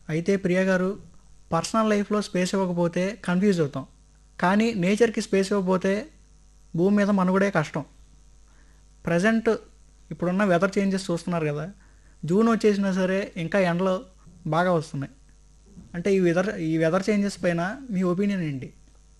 అయితే ప్రియ గారు పర్సనల్ లైఫ్లో స్పేస్ ఇవ్వకపోతే కన్ఫ్యూజ్ అవుతాం కానీ నేచర్కి స్పేస్ ఇవ్వకపోతే భూమి మీద మనుగడే కష్టం ప్రజెంట్ ఇప్పుడున్న వెదర్ చేంజెస్ చూస్తున్నారు కదా జూన్ వచ్చేసినా సరే ఇంకా ఎండలు బాగా వస్తున్నాయి అంటే ఈ వెదర్ ఈ వెదర్ చేంజెస్ పైన మీ ఒపీనియన్ ఏంటి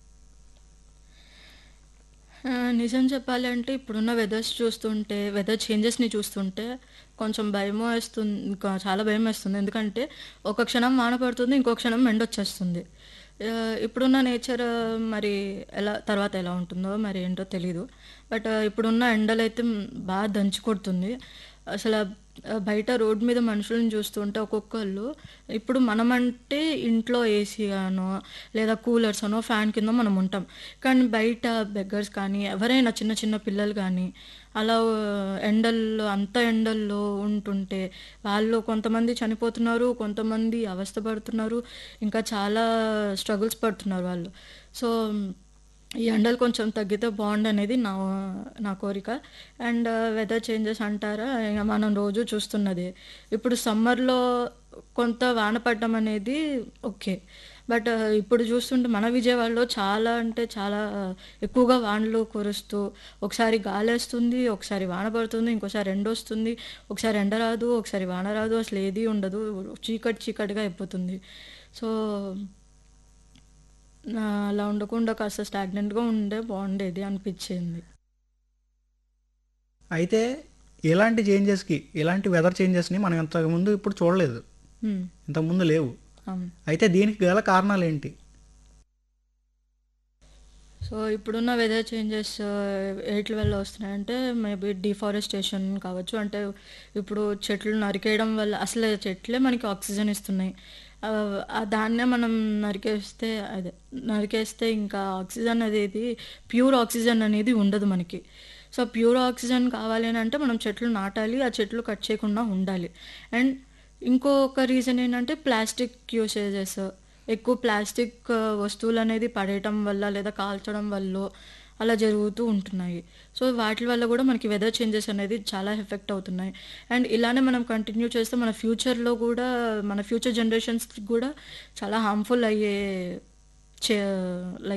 ఆ, నిజం చెప్పాలంటే ఇప్పుడున్న వెదర్స్ చూస్తుంటే వెదర్ చేంజెస్ని చూస్తుంటే కొంచెం భయం వేస్తుంది ఇంకా చాలా భయం వేస్తుంది ఎందుకంటే ఒక క్షణం వాన పడుతుంది ఇంకో క్షణం ఎండ వచ్చేస్తుంది ఆ, ఇప్పుడున్న నేచర్ మరి ఎలా తర్వాత ఎలా ఉంటుందో మరి ఏంటో తెలీదు బట్ ఇప్పుడున్న ఎండలు అయితే బాగా దంచి కొడుతుంది అసలు ఆ బయట రోడ్ మీద మనుషులను చూస్తుంటే ఒక్కొక్కళ్ళు ఇప్పుడు మనమంటే ఇంట్లో ఏసీ అనో లేదా కూలర్స్ అనో ఫ్యాన్ కింద మనం ఉంటాం కానీ బయట బెగ్గర్స్ కానీ ఎవరైనా చిన్న చిన్న పిల్లలు కానీ అలా ఎండల్లో అంత ఎండల్లో ఉంటుంటే వాళ్ళు కొంతమంది చనిపోతున్నారు కొంతమంది అవస్థపడుతున్నారు ఇంకా చాలా స్ట్రగుల్స్ పడుతున్నారు వాళ్ళు సో ఈ ఎండలు కొంచెం తగ్గితే బాగుండు అనేది నా నా కోరిక అండ్ వెదర్ చేంజెస్ అంటారా ఇక మనం రోజు చూస్తున్నది ఇప్పుడు సమ్మర్లో కొంత వాన పడడం అనేది ఓకే బట్ ఇప్పుడు చూస్తుంటే మన విజయవాడలో చాలా అంటే చాలా ఎక్కువగా వానలు కురుస్తూ ఒకసారి గాలి వేస్తుంది ఒకసారి వాన పడుతుంది ఇంకోసారి ఎండ వస్తుంది ఒకసారి ఎండ రాదు ఒకసారి వాన రాదు అసలు ఏది ఉండదు చీకటి చీకటిగా అయిపోతుంది సో నా అలా ఉండకుండా కాస్త స్టాగ్నెంట్గా ఉండే బాగుండేది అనిపించింది అయితే ఇలాంటి చేంజెస్కి ఇలాంటి వెదర్ చేంజెస్ని మనం ఇంతకుముందు ఇప్పుడు చూడలేదు హ్మ్, ఇంతకుముందు లేవు అవును అయితే దీనికి గల కారణాలు ఏంటి సో ఇప్పుడున్న వెదర్ చేంజెస్ ఎయిట్ల వల్ల వస్తున్నాయంటే మేబీ డిఫారెస్టేషన్ కావచ్చు అంటే ఇప్పుడు చెట్లు నరికేయడం వల్ల అసలు చెట్లే మనకి ఆక్సిజన్ ఇస్తున్నాయి ఆ, ఆ దాన్నే మనం నరికేస్తే అదే నరికేస్తే ఇంకా ఆక్సిజన్ అనేది ప్యూర్ ఆక్సిజన్ అనేది ఉండదు మనకి సో ప్యూర్ ఆక్సిజన్ కావాలి అని అంటే మనం చెట్లు నాటాలి ఆ చెట్లు కట్ చేయకుండా ఉండాలి అండ్ ఇంకొక రీజన్ ఏంటంటే ప్లాస్టిక్ యూసేజెస్ ఎక్కువ ప్లాస్టిక్ ఆ, వస్తువులు అనేది పడేయటం వల్ల లేదా కాల్చడం వల్ల అలా జరుగుతూ ఉంటున్నాయి సో వాటి వల్ల కూడా మనకి వెదర్ చేంజెస్ అనేది చాలా ఎఫెక్ట్ అవుతున్నాయి అండ్ ఇలానే మనం కంటిన్యూ చేస్తే మన ఫ్యూచర్లో కూడా మన ఫ్యూచర్ జనరేషన్స్కి కూడా చాలా హార్మ్ఫుల్ అయ్యే చే లైక్